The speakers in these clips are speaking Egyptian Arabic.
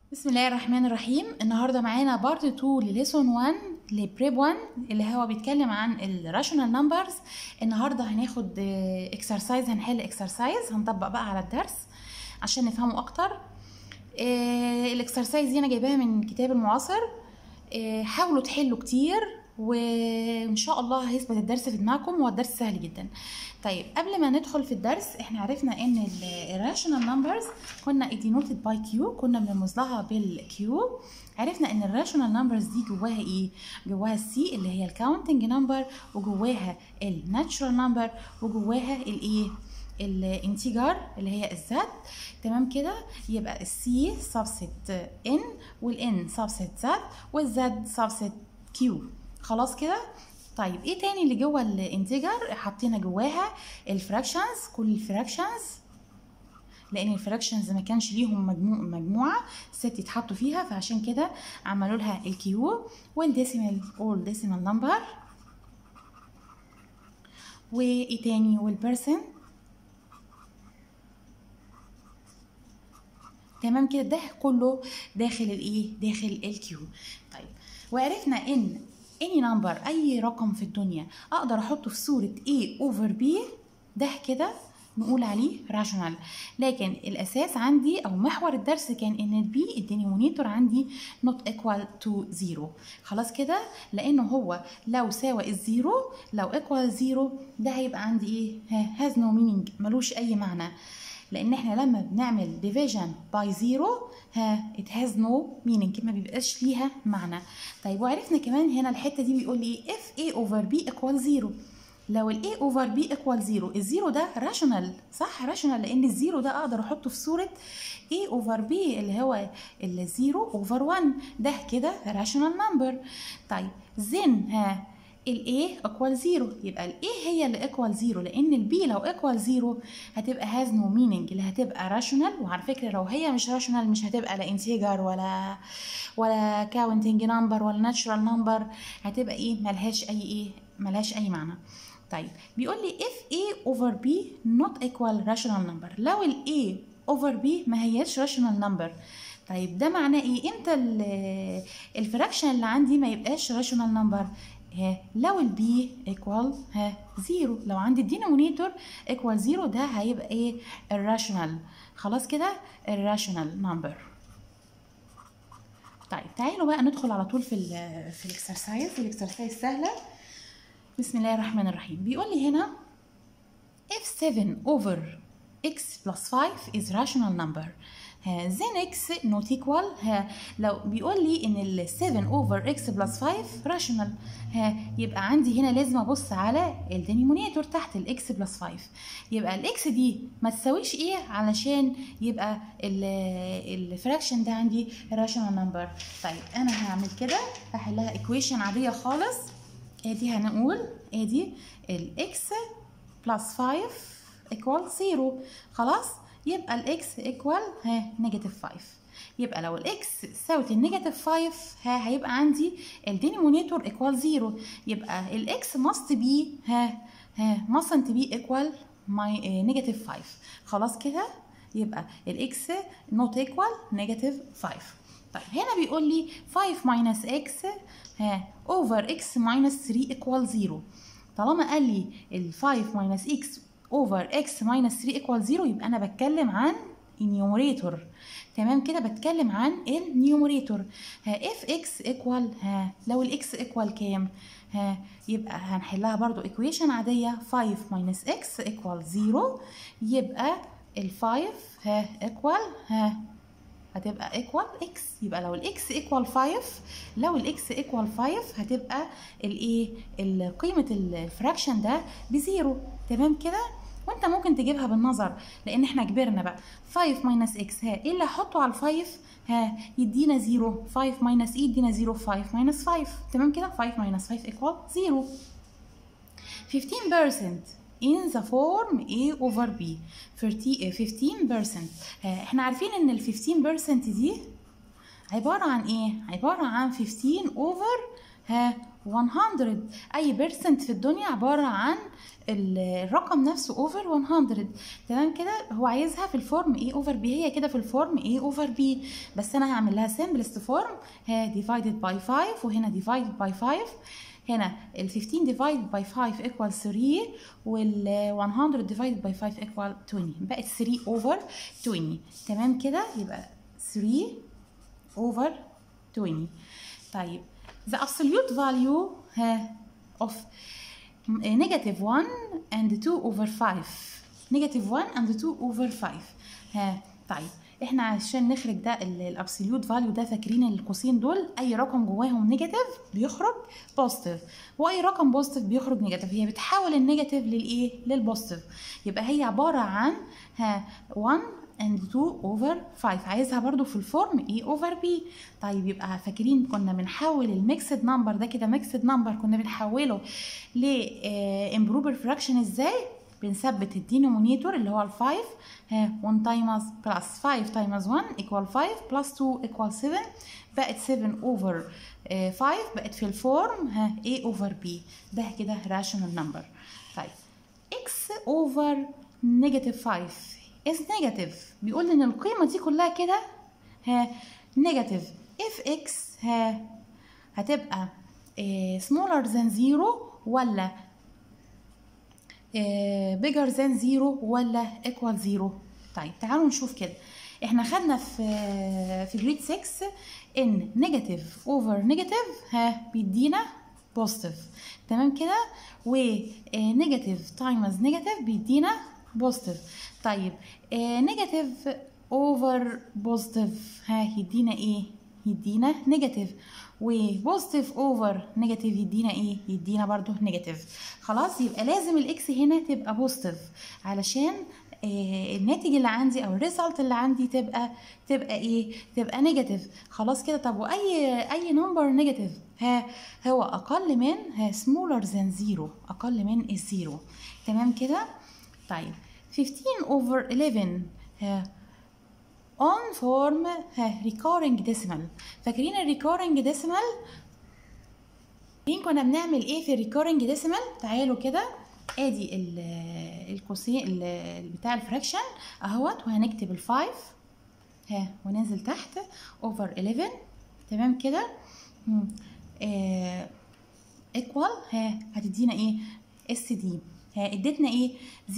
بسم الله الرحمن الرحيم النهارده معانا بارت 2 لليسون 1 لبريب 1 اللي هو بيتكلم عن الراشونال نمبرز النهارده هناخد اكسرسايز هنحل اكسرسايز هنطبق بقى على الدرس عشان نفهمه اكتر الاكسرسايز دي انا جايباها من كتاب المعاصر آه، حاولوا تحلوا كتير وان شاء الله هيثبت الدرس في دماغكم هو الدرس سهل جدا طيب قبل ما ندخل في الدرس احنا عرفنا ان الراشونال نمبرز كنا denoted باي كيو كنا بنرمز لها بالكيو عرفنا ان الراشونال نمبرز دي جواها ايه جواها السي اللي هي الكاونتنج نمبر وجواها الناتشرال نمبر وجواها الايه الانتجار اللي هي الزد تمام كده يبقى السي سبست ان والان سبست زد والزد سبست كيو خلاص كده طيب ايه تاني اللي جوه الانتجر حطينا جواها الفراكشنز كل الفراكشنز لان الفراكشنز ما كانش ليهم مجموع مجموعه ست يتحطوا فيها فعشان كده عملوا لها الكيو والديسيمال اول ديسيمال نمبر وايه تاني والبرسن تمام كده ده كله داخل الايه داخل الكيو طيب وعرفنا ان any number اي رقم في الدنيا اقدر احطه في صوره a over b ده كده نقول عليه راشونال لكن الاساس عندي او محور الدرس كان ان البي الدينيمونيتور عندي not equal to zero خلاص كده لانه هو لو ساوى الزيرو لو equal زيرو ده هيبقى عندي ايه has no meaning ملوش اي معنى لان احنا لما بنعمل division by zero ها it has no meaning ما بيبقاش ليها معنى طيب وعرفنا كمان هنا الحته دي بيقول لي if a over b equal zero لو ال a over b equal zero الزيرو ده راشونال صح راشونال لان الزيرو ده اقدر احطه في صوره a over b اللي هو الزيرو over 1 ده كده راشونال نمبر طيب then ها ال A equal 0 يبقى ال A هي اللي equal 0 لأن ال B لو equal 0 هتبقى has no meaning اللي هتبقى rational وعلى فكرة لو هي مش rational مش هتبقى لا integer ولا ولا counting number ولا natural number هتبقى إيه ملهاش أي إيه ملهاش أي معنى طيب بيقول لي if A over B not equal rational number لو ال A over B ما هياش rational number طيب ده معناه ايه امتى الفراكشن اللي عندي ما يبقاش راشونال نمبر ها لو البي ايكوال ها زيرو لو عندي الدينومينيتور ايكوال زيرو ده هيبقى ايه الراشونال خلاص كده الراشونال نمبر طيب تعالوا بقى ندخل على طول في ال في الاكسرسايز الاكسرسايز سهله بسم الله الرحمن الرحيم بيقول لي هنا if 7 over x plus 5 is rational number then x not equal ها لو بيقول لي ان ال 7 over x plus 5 rational ها يبقى عندي هنا لازم ابص على الدينيمونيتور تحت ال x plus 5 يبقى ال x دي ما تساويش ايه علشان يبقى الفراكشن ده عندي rational number طيب انا هعمل كده هحلها equation عاديه خالص ادي هنقول ادي ال x plus 5 equal 0 خلاص يبقى الاكس ايكوال ها نيجاتيف 5 يبقى لو الاكس ساوت النيجاتيف 5 ها هيبقى عندي الدينومينيتور ايكوال 0 يبقى الاكس ماست بي ها ها mustn't بي ايكوال ماي نيجاتيف 5 خلاص كده يبقى الاكس نوت ايكوال نيجاتيف 5 طيب هنا بيقول لي 5 ماينس اكس ها اوفر اكس ماينس 3 ايكوال 0 طالما قال لي ال 5 ماينس اكس over x minus 3 equal 0 يبقى انا بتكلم عن النيومريتور تمام كده بتكلم عن النيومريتور ها if x equal ها لو الاكس equal كام ها يبقى هنحلها برضو equation عادية 5 minus x equal 0 يبقى ال 5 ها equal ها هتبقى equal x يبقى لو الاكس equal 5 لو الاكس equal 5 هتبقى الايه قيمة الفراكشن ده بزيرو تمام كده وانت ممكن تجيبها بالنظر لان احنا كبرنا بقى 5 ماينس اكس ها ايه اللي هحطه على ال5 ها يدينا 0 5 ماينس ايه يدينا 0 5 ماينس 5 تمام كده 5 ماينس 5 equal 0 15% in the form A over B 15% احنا عارفين ان ال 15% دي عبارة عن ايه؟ عبارة عن 15 over ها 100 اي بيرسنت في الدنيا عباره عن الرقم نفسه اوفر 100 تمام كده هو عايزها في الفورم A اوفر B هي كده في الفورم A اوفر B بس انا هعمل لها simplest فورم ها divided by 5 وهنا divided by 5 هنا ال 15 divided by 5 equal 3 وال 100 divided by 5 equal 20 بقت 3 over 20 تمام كده يبقى 3 over 20 طيب the absolute value ها of negative 1 and 2 over 5 negative 1 and 2 over 5 ها طيب احنا عشان نخرج ده الابسوليوت فاليو ده فاكرين القوسين دول اي رقم جواهم نيجاتيف بيخرج بوزيتيف واي رقم بوزيتيف بيخرج نيجاتيف هي بتحول النيجاتيف للايه للبوزيتيف يبقى هي عباره عن ها 1 and 2 over 5 عايزها برضو في الفورم A over B طيب يبقى فاكرين كنا بنحول الميكسد نمبر ده كده ميكسد نمبر كنا بنحوله ل امبروفر فراكشن ازاي بنثبت الدينومينيتور اللي هو ال 5 ها 1 تايمز بلس 5 تايمز 1 equal 5 بلس 2 equal 7 بقت 7 over 5 بقت في الفورم ها A over B ده كده rational number طيب x over negative 5 is negative بيقول ان القيمه دي كلها كده ها negative if x ها هتبقى اه smaller than 0 ولا اه bigger than 0 ولا equal 0 طيب تعالوا نشوف كده احنا خدنا في في جريد 6 ان نيجاتيف اوفر نيجاتيف ها بيدينا بوزيتيف تمام كده ونيجاتيف تايمز نيجاتيف بيدينا بوزيتيف طيب نيجاتيف اوفر بوزيتيف ها يدينا ايه يدينا نيجاتيف وبوزيتيف اوفر نيجاتيف يدينا ايه يدينا برضو نيجاتيف خلاص يبقى لازم الاكس هنا تبقى بوزيتيف علشان آه الناتج اللي عندي او الريزلت اللي عندي تبقى تبقى ايه تبقى نيجاتيف خلاص كده طب واي اي نمبر نيجاتيف ها هو اقل من ها سمولر ذان زيرو اقل من الزيرو تمام كده طيب 15 over 11 ها on form ها recurring decimal فاكرين الريكورنج ديسيمال كنا بنعمل ايه في الريكورنج ديسيمال تعالوا كده ادي القوسين بتاع الفراكشن اهوت وهنكتب الفايف ها وننزل تحت اوفر 11 تمام كده ايكوال ها هتدينا ايه اس دي ها ادتنا ايه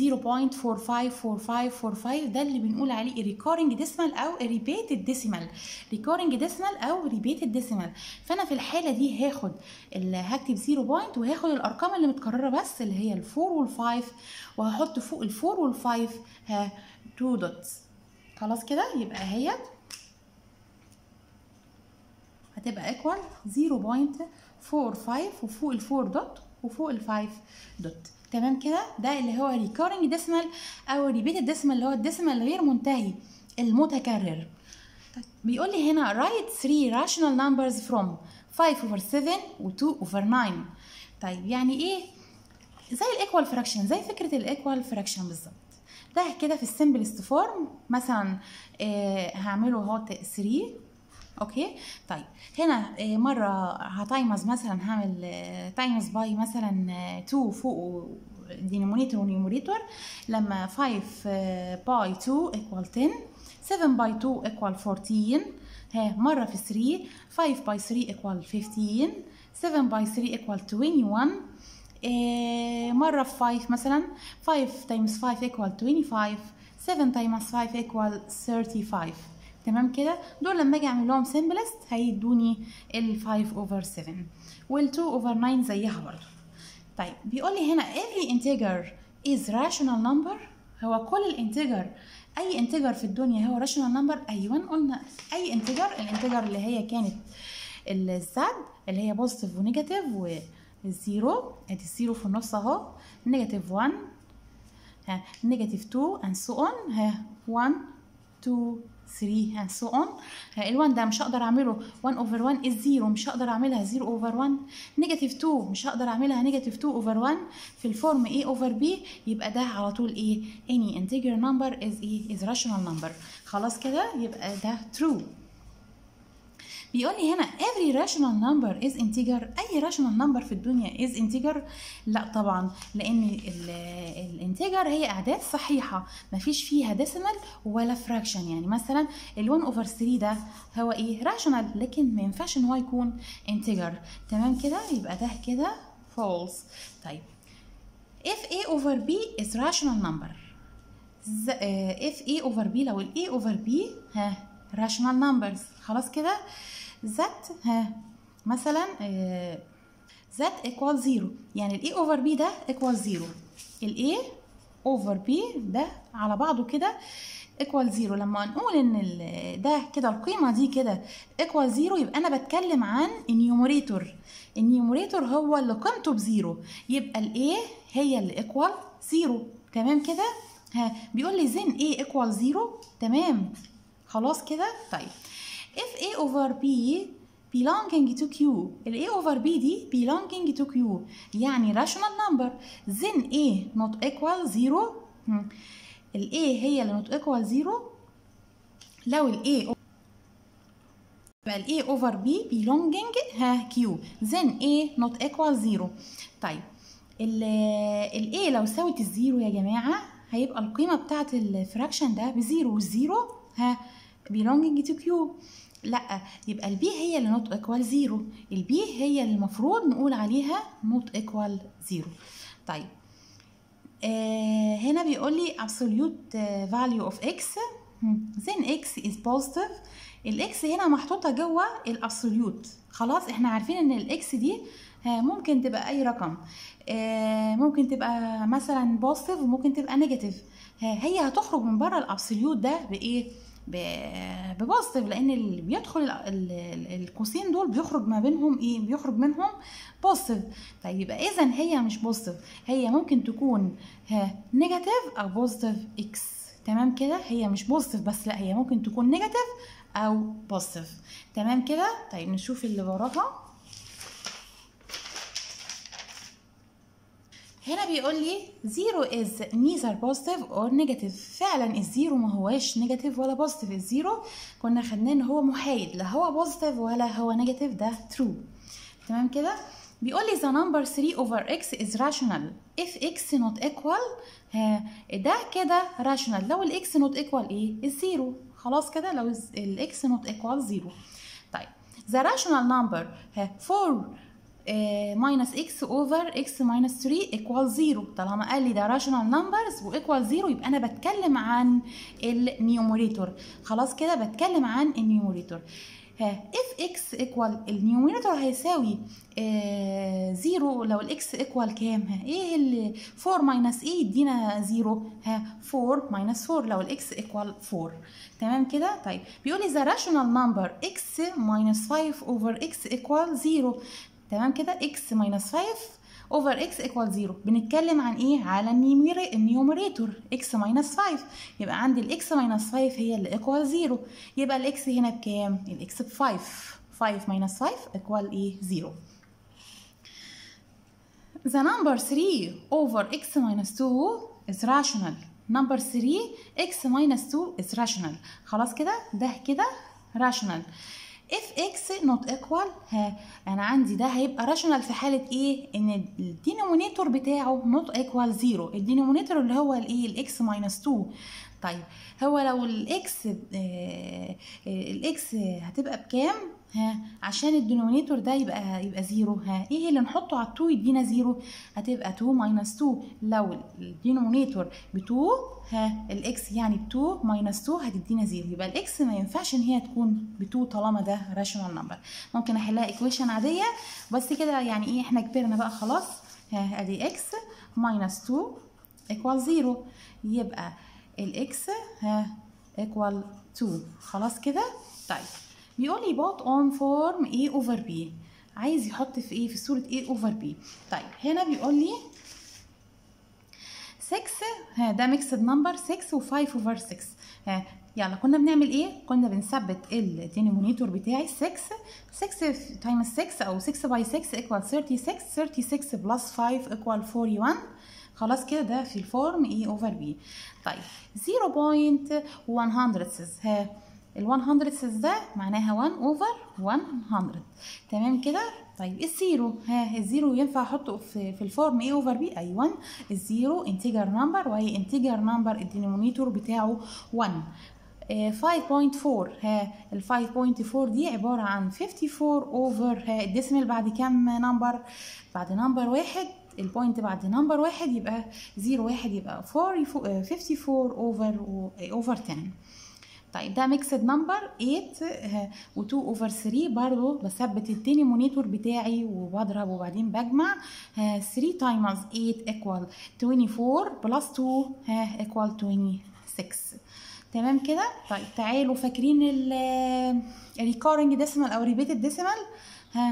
0.454545 ده اللي بنقول عليه ريكورنج ديسمال او ريبيتد ديسيمال ريكورنج ديسمال او ريبيتد ديسيمال فانا في الحاله دي هاخد هكتب 0 بوينت وهاخد الارقام اللي متكرره بس اللي هي ال4 وال5 وهحط فوق ال4 وال5 ها 2 دوتس خلاص كده يبقى هي هتبقى ايكوال 0.45 وفوق ال4 دوت وفوق ال5 دوت تمام كده ده اللي هو recurring decimal او repeated decimal اللي هو الديسيمال الغير منتهي المتكرر طيب بيقول لي هنا write 3 rational numbers from 5 over 7 و 2 over 9 طيب يعني ايه زي الايكوال فراكشن زي فكره الايكوال فراكشن بالظبط ده كده في السمبلست فورم مثلا آه هعمله اهو 3 اوكي طيب هنا مره هتايمز مثلا هعمل تايمز باي مثلا 2 فوق دينومينيتور ونيوميريتور لما 5 باي 2 ايكوال 10 7 باي 2 ايكوال 14 ها مره في 3 5 باي 3 ايكوال 15 7 باي 3 ايكوال 21 إيه مره في 5 مثلا 5 تايمز 5 ايكوال 25 7 تايمز 5 ايكوال 35 تمام كده دول لما اجي اعمل لهم سمبلست هيدوني ال 5 اوفر 7 وال 2 اوفر 9 زيها برضه طيب بيقول لي هنا every integer is rational number هو كل الانتجر اي انتجر في الدنيا هو rational number ايوه قلنا اي انتجر الانتجر اللي هي كانت الزد اللي هي بوزيتيف ونيجاتيف والزيرو ادي الزيرو في النص اهو نيجاتيف 1 ها نيجاتيف 2 and so on ها 1 2 3 and so on ال1 ده مش هقدر اعمله 1 over 1 is 0 مش هقدر اعملها 0 over 1 نيجاتيف 2 مش هقدر اعملها نيجاتيف 2 over 1 في الفورم A over B يبقى ده على طول ايه any integer number is ايه is rational number خلاص كده يبقى ده true بيقول لي هنا every rational number is integer اي rational number في الدنيا is integer لا طبعا لان الانتجر هي اعداد صحيحه مفيش فيها decimal ولا fraction يعني مثلا ال 1 over 3 ده هو ايه rational لكن ما ينفعش ان هو يكون integer تمام كده يبقى ده كده false طيب if a over b is rational number ز- آه، if a over b لو ال a over b ها rational numbers خلاص كده that ها مثلا آه، that equal 0 يعني ال a over b ده equal 0 ال a over b ده على بعضه كده equal 0 لما نقول ان ال- ده كده القيمه دي كده equal 0 يبقى انا بتكلم عن النيومريتور النيومريتور هو اللي قيمته بزيرو يبقى ال a هي اللي equal 0 تمام كده ها بيقول لي زين a equal 0 تمام خلاص كده طيب if a over b belonging to q ال a over b دي belonging to q يعني rational number then a not equal 0 هم. ال a هي اللي not equal 0 لو ال a يبقى ال a over b belonging ها q then a not equal 0 طيب ال ال a لو ساوت الزيرو يا جماعة هيبقى القيمة بتاعت الفراكشن ده بزيرو والزيرو ها belonging to q لا يبقى البي هي اللي نوت ايكوال زيرو البي هي اللي المفروض نقول عليها نوت ايكوال زيرو طيب آه هنا بيقول لي absolute آه، value of x هم، then x is positive الاكس هنا محطوطة جوه الابسوليوت خلاص احنا عارفين ان الاكس دي آه، ممكن تبقى اي رقم آه، ممكن تبقى مثلا بوزيتيف وممكن تبقى نيجاتيف هي هتخرج من بره الابسوليوت ده بايه ب- ببوزيتيف لان اللي بيدخل ال- ال- ال- القوسين دول بيخرج ما بينهم ايه بيخرج منهم بوزيتيف طيب يبقى اذا هي مش بوزيتيف هي ممكن تكون نيجاتيف او بوزيتيف اكس تمام كده هي مش بوزيتيف بس لا هي ممكن تكون نيجاتيف او بوزيتيف تمام كده طيب نشوف اللي وراها هنا بيقول لي زيرو is neither positive or negative فعلا الزيرو ما هواش نيجاتيف ولا بوزيتيف الزيرو كنا خدناه ان هو محايد لا هو بوزيتيف ولا هو نيجاتيف ده true تمام كده بيقول لي the number 3 over x is rational if x not equal ها ده كده rational لو ال x not equal ايه الزيرو خلاص كده لو ال x not equal زيرو طيب the rational number ها 4 ماينس اكس اوفر اكس ماينس 3 ايكوال 0 طالما قال لي ده راشونال نمبرز وايكوال 0 يبقى انا بتكلم عن النيومريتور خلاص كده بتكلم عن النيومريتور ها اف اكس ايكوال النيومريتور هيساوي آه زيرو لو الاكس ايكوال كام ها ايه اللي 4 ماينس ايه يدينا زيرو ها 4 ماينس 4 لو الاكس ايكوال 4 تمام كده طيب بيقول لي ذا راشونال نمبر اكس ماينس 5 اوفر اكس ايكوال 0 تمام كده اكس ماينس 5 اوفر اكس ايكوال 0 بنتكلم عن ايه على النيوميري- النيومريتور اكس ماينس 5 يبقى عندي الاكس ماينس 5 هي اللي ايكوال 0 يبقى الاكس هنا بكام الاكس ب 5 5 ماينس 5 ايكوال ايه 0 The number 3 over x minus 2 is rational. Number 3 x minus 2 is rational. خلاص كده ده كده rational. if x not equal ها انا عندي ده هيبقى rational في حالة ايه ان الدينومينيتور بتاعه not equal 0 الدينومينيتور اللي هو الايه الاكس minus 2 طيب هو لو الاكس الاكس هتبقى بكام ها عشان الدينومينيتور ده يبقى يبقى زيرو ها ايه اللي نحطه على 2 يدينا زيرو هتبقى 2 ماينس 2 لو الدينومينيتور ب 2 ها الاكس يعني ب 2 ماينس 2 هتدينا زيرو يبقى الاكس ما ينفعش ان هي تكون ب 2 طالما ده راشونال نمبر ممكن احلها ايكويشن عاديه بس كده يعني ايه احنا كبرنا بقى خلاص ها ادي اكس ماينس 2 ايكوال 0 يبقى الاكس ها ايكوال 2 خلاص كده طيب بيقول لي بوت اون فورم A اوفر B عايز يحط في ايه في صوره A اوفر B طيب هنا بيقول لي 6 ها ده ميكسد نمبر 6 و5 اوفر 6 ها يلا كنا بنعمل ايه كنا بنثبت الدينومينيتور بتاعي 6 6 تايمز 6 او 6 باي 6 ايكوال 36 36 بلس 5 ايكوال 41 خلاص كده ده في الفورم A اوفر B طيب 0.100 ها ال 100 ده معناها 1 اوفر 100 تمام كده طيب الزيرو ها الزيرو ينفع احطه في في الفورم ايه اوفر بي ايوه الزيرو انتجر نمبر وهي انتجر نمبر الدينومينيتور بتاعه 1 آه، 5.4 ها ال 5.4 دي عبارة عن 54 اوفر ها الديسمال بعد كام نمبر بعد نمبر واحد البوينت بعد نمبر واحد يبقى زيرو واحد يبقى 40 آه، 54 اوفر اوفر 10 طيب ده ميكسد نمبر 8 و2 اوفر 3 برضه بثبت الدينومينيتور بتاعي وبضرب وبعدين بجمع 3 تايمز 8 ايكوال 24 بلس 2 ها ايكوال 26 تمام كده طيب تعالوا فاكرين الريكورنج ديسيمال او ريبيتد ديسيمال ها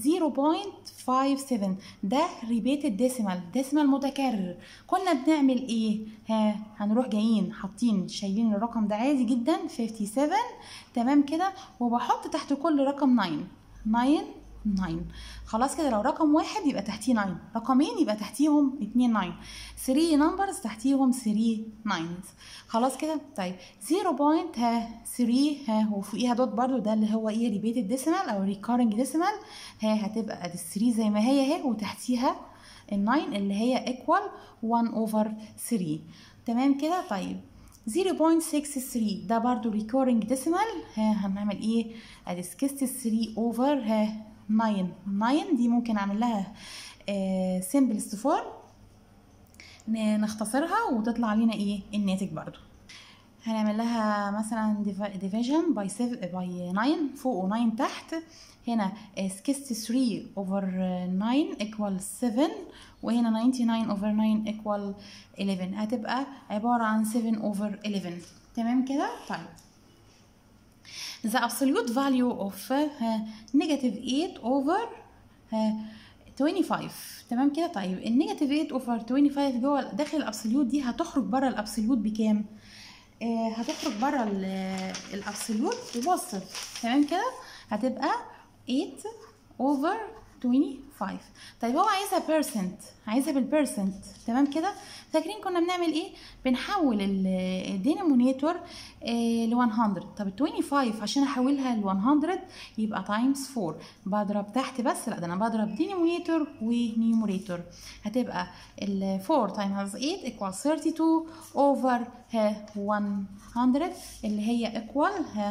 0.57 ده ريبيتد ديسيمال ديسيمال متكرر كنا بنعمل ايه ها هنروح جايين حاطين شايلين الرقم ده عادي جدا 57 تمام كده وبحط تحت كل رقم 9 9 9 خلاص كده لو رقم واحد يبقى تحتيه 9 رقمين يبقى تحتيهم 2 9 3 نمبرز تحتيهم 3 9 خلاص كده طيب 0 بوينت ها 3 ها وفوقيها دوت برضو ده اللي هو ايه ريبيتد ديسيمال او ريكارنج ديسيمال ها هتبقى ال 3 زي ما هي اهي وتحتيها ال 9 اللي هي ايكوال 1 اوفر 3 تمام كده طيب 0.63 ده برضو recurring decimal ها هنعمل ايه ادي 63 اوفر ها 9 9 دي ممكن اعمل لها simplest form نختصرها وتطلع لنا ايه الناتج برضو هنعمل لها مثلا division by 7 by 9 فوق و 9 تحت هنا 63 over 9 equal 7 وهنا 99 over 9 equal 11 هتبقى عبارة عن 7 over 11 تمام كده طيب the absolute value of uh, negative 8 over uh, 25 تمام كده طيب النيجاتيف 8 اوفر 25 جوه داخل الابسوليوت دي هتخرج بره الابسوليوت بكام؟ آه هتخرج بره الابسوليوت بوزيتيف تمام كده هتبقى 8 اوفر 25 طيب هو عايزها بيرسنت عايزها بالبيرسنت تمام كده فاكرين كنا بنعمل ايه بنحول الدينومينيتور ل 100 طب ال 25 عشان احولها ل 100 يبقى تايمز 4 بضرب تحت بس لا ده انا بضرب دينومينيتور ونيوميريتور هتبقى ال 4 تايمز 8 ايكوال 32 اوفر 100 اللي هي ايكوال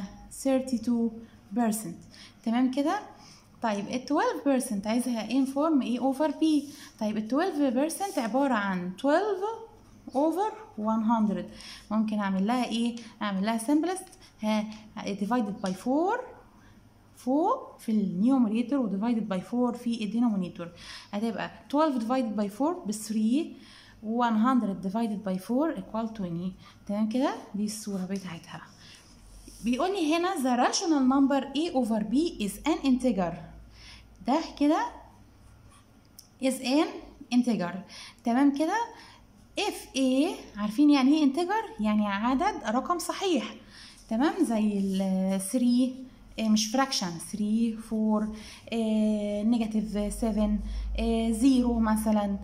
32% تمام كده طيب ال 12% عايزها ان فورم ايه اوفر بي طيب ال 12% عبارة عن 12 اوفر 100 ممكن اعمل لها ايه اعمل لها simplest ها divided by 4 فوق في النيوميريتور و divided by 4 في الدينومينيتور هتبقى 12 divided by 4 ب 3 100 divided by 4 equal 20 تمام كده دي الصورة بتاعتها بيقول لي هنا the rational number a over b is an integer ده كده is an integer تمام كده if a عارفين يعني ايه integer يعني عدد رقم صحيح تمام زي ال 3 مش fraction 3 4 نيجاتيف 7 0 مثلا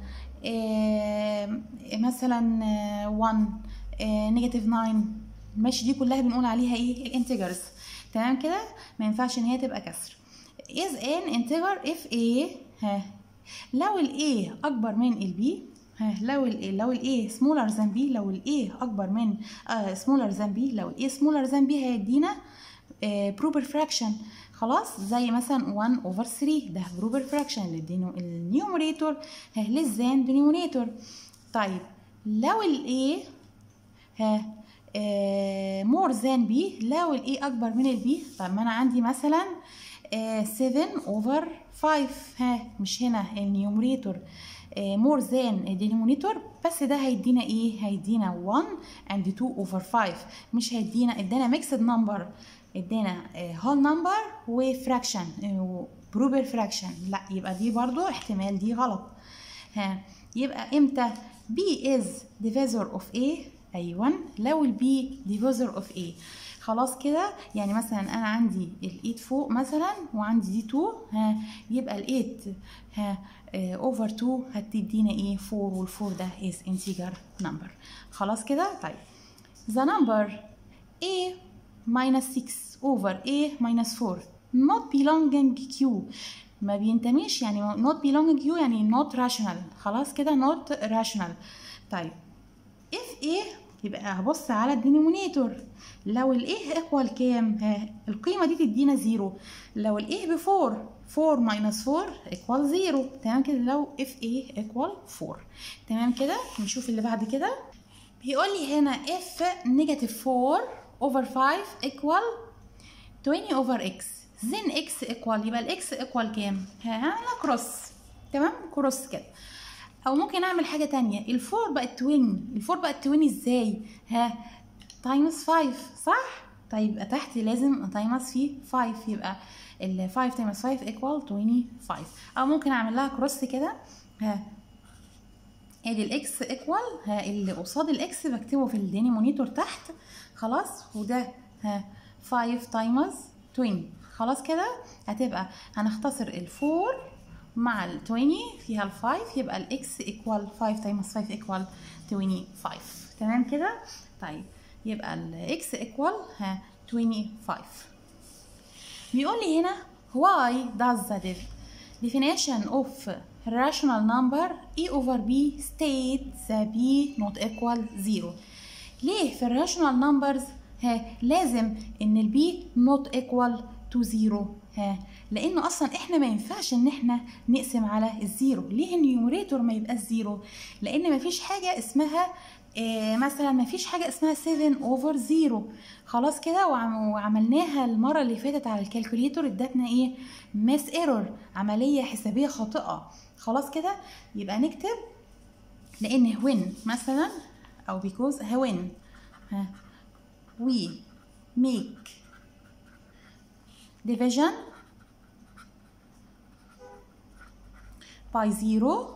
مثلا 1 نيجاتيف 9 ماشي دي كلها بنقول عليها ايه الانتجرز تمام كده ما ينفعش ان هي تبقى كسر is an integer if a ها لو ال a اكبر من ال b ها لو ال لو ال a smaller than b لو ال a اكبر من آه smaller than b لو ال a smaller than b هيدينا آه proper fraction خلاص زي مثلا 1 over 3 ده proper fraction النيوميريتور ها less than denominator طيب لو ال a ها مور ذان بي لو الاي اكبر من البي طب ما انا عندي مثلا 7 اوفر 5 ها مش هنا النيومريتور مور ذان الدينومينيتور بس ده هيدينا ايه هيدينا 1 اند 2 اوفر 5 مش هيدينا ادانا ميكسد نمبر ادانا هول نمبر وفراكشن بروبر فراكشن لا يبقى دي برضو احتمال دي غلط ها يبقى امتى B is divisor of A ايوه لو البي ديفوزر اوف ايه خلاص كده يعني مثلا انا عندي ال8 فوق مثلا وعندي دي 2 ها يبقى ال8 ها اوفر 2 هتدينا ايه 4 وال4 ده is integer number خلاص كده طيب the number a minus 6 over A minus 4 not belonging Q ما بينتميش يعني not belonging Q يعني not rational خلاص كده not rational طيب if A يبقى هبص على الدينومينيتور لو ال A equal كام ها القيمة دي تدينا زيرو لو ال A ب 4 4 minus 4 equal 0 تمام كده لو if A equal 4 تمام كده نشوف اللي بعد كده بيقول لي هنا if negative 4 over 5 equal 20 over x then x equal يبقى الاكس equal كام؟ هعمل كروس تمام كروس كده او ممكن اعمل حاجه تانية الفور بقت 20 الفور بقت 20 ازاي؟ ها تايمز 5 صح؟ طيب يبقى تحت لازم تايمز فيه 5 يبقى ال 5 تايمز 5 equal 25 او ممكن اعمل لها كروس كده ها ادي الاكس ايكوال ها اللي قصاد الاكس بكتبه في الدينيمونيتور تحت خلاص وده ها 5 تايمز 20 خلاص كده هتبقى هنختصر الفور مع ال 20 فيها ال 5 يبقى الاكس ايكوال 5 تايمز 5 ايكوال 25 تمام كده طيب يبقى الاكس ايكوال ها 25 بيقول لي هنا why does the definition of rational number a over b state the b not equal 0 ليه في الراشونال نمبرز ها لازم ان البي not equal to 0 ها لانه اصلا احنا ما ينفعش ان احنا نقسم على الزيرو ليه النيوميريتور ما يبقاش زيرو لان ما فيش حاجه اسمها آه مثلا ما فيش حاجه اسمها 7 اوفر 0 خلاص كده وعم وعملناها المره اللي فاتت على الكالكوليتور ادتنا ايه ماس ايرور عمليه حسابيه خاطئه خلاص كده يبقى نكتب لان when مثلا او because when ها we make division by zero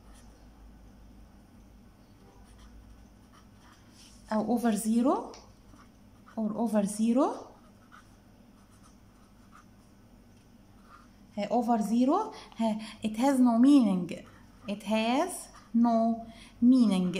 أو over zero or over zero ها over zero ها it has no meaning it has no meaning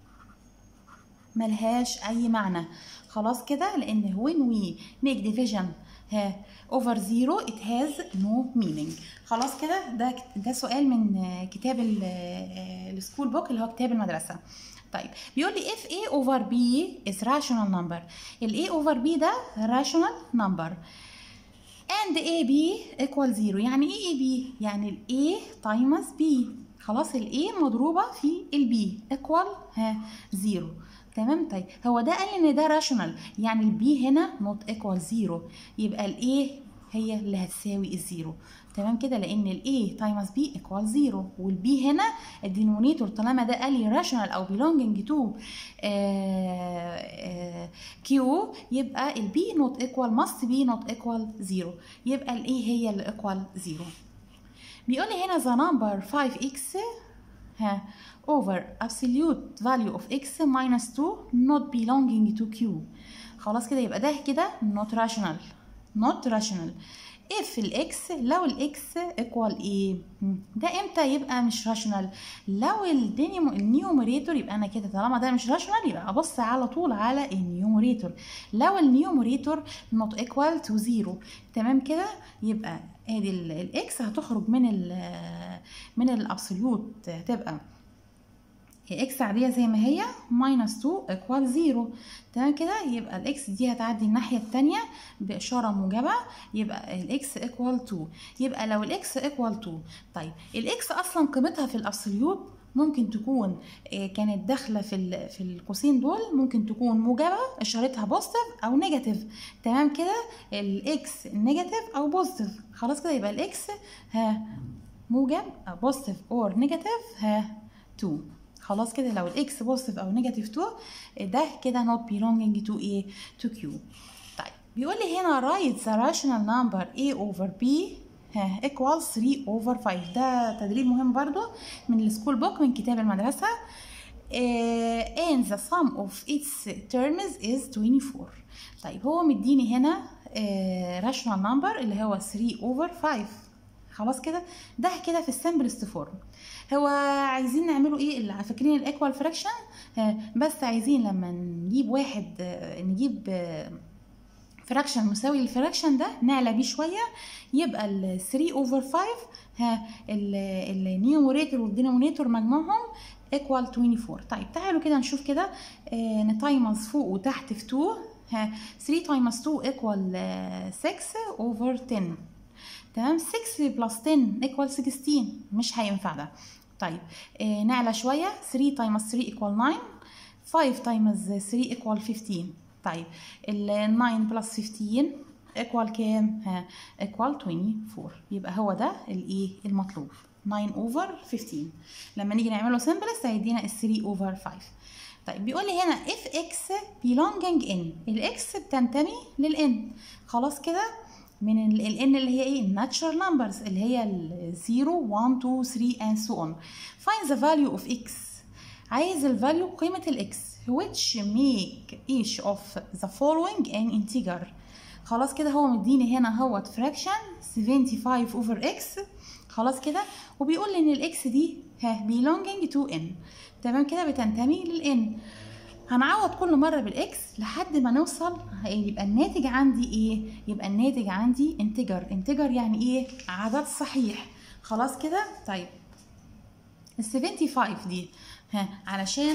ملهاش أي معنى خلاص كده لأن when we make division ها over zero it has no meaning خلاص كده ده ده سؤال من كتاب السكول بوك اللي هو كتاب المدرسة طيب بيقول لي if a over b is rational number ال a over b ده rational number and a b equal zero يعني ايه a b يعني ال a times b خلاص ال a مضروبة في ال b equal ها zero تمام طيب هو ده قال ان ده راشونال يعني البي هنا نوت ايكوال زيرو يبقى الايه هي اللي هتساوي الزيرو تمام كده لان الاي تايمز بي ايكوال زيرو والبي هنا الدينومينيتور طالما ده قال لي راشونال او belonging تو كيو يبقى البي نوت ايكوال ماست بي نوت ايكوال زيرو يبقى الاي هي اللي ايكوال زيرو بيقول لي هنا the number 5x ها over absolute value of x minus 2 not belonging to q خلاص كده يبقى ده كده not rational not rational if الاكس لو الاكس equal ايه ده امتى يبقى مش rational لو النيوميريتور يبقى انا كده طالما ده مش rational يبقى ابص على طول على النيوميريتور لو النيوميريتور not equal to 0 تمام كده يبقى ادي الاكس هتخرج من ال من الابسوليوت هتبقى اكس عاديه زي ما هي ماينس 2 ايكوال 0 تمام كده يبقى الاكس دي هتعدي الناحيه الثانيه باشاره موجبه يبقى الاكس ايكوال 2 يبقى لو الاكس ايكوال 2 طيب الاكس اصلا قيمتها في الابسوليوت ممكن تكون كانت داخله في في القوسين دول ممكن تكون موجبه اشارتها بوزيتيف او نيجاتيف تمام كده الاكس نيجاتيف او بوزيتيف خلاص كده يبقى الاكس ها موجب بوزيتيف اور نيجاتيف ها 2 خلاص كده لو الاكس بوزيتيف او نيجاتيف 2 ده كده not belonging to a to q طيب بيقول لي هنا write the rational number a over b ها equals 3 over 5 ده تدريب مهم برضو من السكول بوك من كتاب المدرسة uh, and the sum of its terms is 24 طيب هو مديني هنا uh, rational number اللي هو 3 over 5 خلاص كده ده كده في السمبلست فورم هو عايزين نعمله ايه اللي فاكرين الايكوال فراكشن بس عايزين لما نجيب واحد نجيب فراكشن مساوي للفراكشن ده نعلى بيه شويه يبقى ال 3 اوفر 5 ها النيوميريتور والدينومينيتور مجموعهم ايكوال 24 طيب تعالوا كده نشوف كده آه نتايمز فوق وتحت في 2 ها 3 تايمز 2 ايكوال 6 اوفر 10 تمام 6 بلس 10 ايكوال 16 مش هينفع ده طيب آه نعلى شويه 3 تايمز 3 ايكوال 9 5 تايمز 3 ايكوال 15 طيب ال 9 بلس 15 ايكوال كام ها ايكوال 24 يبقى هو ده الايه المطلوب 9 اوفر 15 لما نيجي نعمله سمبلست هيدينا ال 3 اوفر 5 طيب بيقول لي هنا if x belonging in الاكس بتنتمي للان خلاص كده من ال n اللي هي ايه natural numbers اللي هي ال 0 1 2 3 and so on find the value of x عايز الفاليو قيمة الاكس which make each of the following an integer خلاص كده هو مديني هنا هوت fraction 75 over x خلاص كده وبيقول لي ان الاكس دي ها belonging to n تمام كده بتنتمي للان هنعوض كل مرة بالاكس لحد ما نوصل يبقى الناتج عندي ايه يبقى الناتج عندي انتجر انتجر يعني ايه عدد صحيح خلاص كده طيب ال 75 دي ها علشان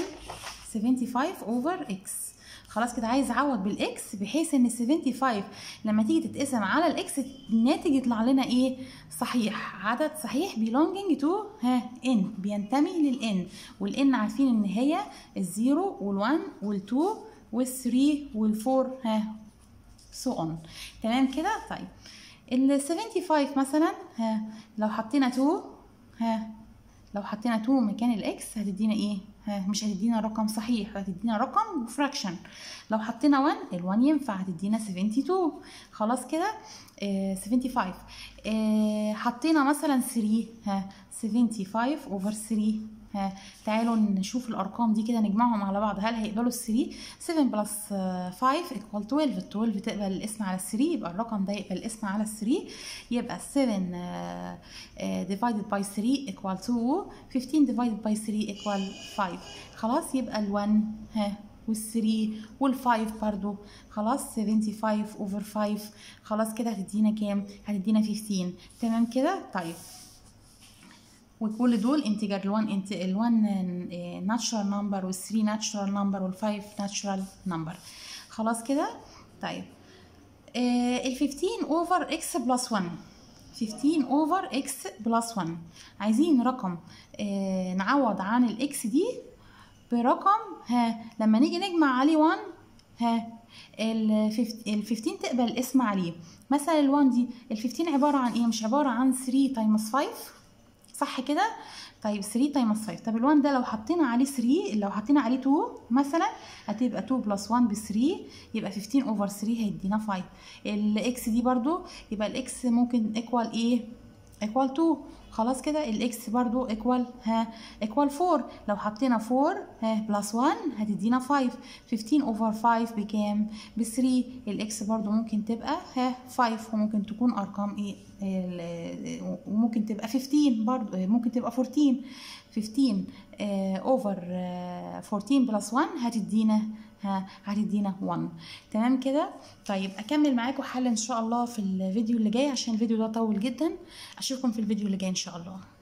75 اوفر اكس خلاص كده عايز اعوض بالاكس بحيث ان 75 لما تيجي تتقسم على الاكس الناتج يطلع لنا ايه صحيح عدد صحيح belonging to ها ان بينتمي للان والان عارفين ان هي الزيرو والوان والتو والثري والفور ها سو so اون تمام كده طيب ال 75 مثلا ها لو حطينا 2 ها لو حطينا 2 مكان الاكس هتدينا ايه ها مش هتدينا رقم صحيح هتدينا رقم فراكشن لو حطينا 1 ال1 ينفع هتدينا 72 خلاص كده آه 75 آه حطينا مثلا 3 ها 75 اوفر 3 ها تعالوا نشوف الارقام دي كده نجمعهم على بعض هل هيقبلوا ال 3 7 بلس 5 ايكوال 12 ال 12 تقبل الاسم على ال 3 يبقى الرقم ده يقبل الاسم على ال 3 يبقى 7 divided by 3 equal 2 15 divided by 3 equal 5 خلاص يبقى ال 1 ها وال3 وال5 برضو خلاص 75 اوفر 5 خلاص كده هتدينا كام هتدينا 15 تمام كده طيب وكل دول انتجر ال1 انت ال1 ناتشرال نمبر وال3 ناتشرال نمبر وال5 ناتشرال نمبر خلاص كده طيب آه ال 15 اوفر اكس بلس 1 15 اوفر اكس بلس 1 عايزين رقم آه نعوض عن الاكس دي برقم ها لما نيجي نجمع عليه 1 ها ال 15 تقبل الاسم عليه مثلا ال 1 دي ال 15 عباره عن ايه مش عباره عن 3 تايمز 5 صح كده طيب 3 تايمز 5 طب ال1 ده لو حطينا عليه 3 لو حطينا عليه 2 مثلا هتبقى 2 بلس 1 ب 3 يبقى 15 اوفر 3 هيدينا 5 الاكس دي برضو يبقى الاكس ممكن ايكوال ايه ايكوال 2 خلاص كده الاكس برضو ايكوال ها ايكوال 4 لو حطينا 4 ها بلس 1 هتدينا 5 15 اوفر 5 بكام ب 3 الاكس برضو ممكن تبقى ها 5 وممكن تكون ارقام ايه وممكن تبقى 15 برضو ممكن تبقى 14 15 اوفر 14 بلس 1 هتدينا ها هتدينا 1 تمام كده طيب اكمل معاكم حل ان شاء الله في الفيديو اللي جاي عشان الفيديو ده طول جدا اشوفكم في الفيديو اللي جاي ان شاء الله